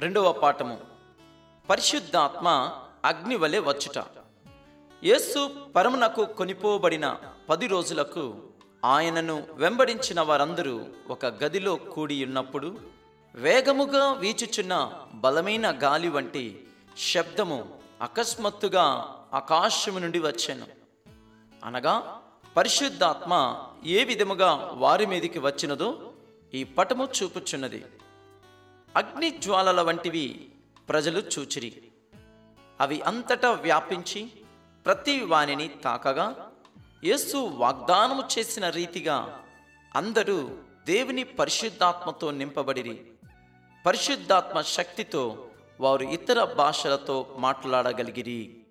రెండవ పాఠము పరిశుద్ధాత్మ అగ్ని వలె వచ్చుట యేసు పరమునకు కొనిపోబడిన పది రోజులకు ఆయనను వెంబడించిన వారందరూ ఒక గదిలో కూడి ఉన్నప్పుడు వేగముగా వీచుచున్న బలమైన గాలి వంటి శబ్దము అకస్మాత్తుగా ఆకాశము నుండి వచ్చాను అనగా పరిశుద్ధాత్మ ఏ విధముగా వారి మీదికి వచ్చినదో ఈ పటము చూపుచున్నది అగ్ని జ్వాలల వంటివి ప్రజలు చూచిరి అవి అంతటా వ్యాపించి ప్రతి వానిని తాకగా యేసు వాగ్దానము చేసిన రీతిగా అందరూ దేవుని పరిశుద్ధాత్మతో నింపబడిరి పరిశుద్ధాత్మ శక్తితో వారు ఇతర భాషలతో మాట్లాడగలిగిరి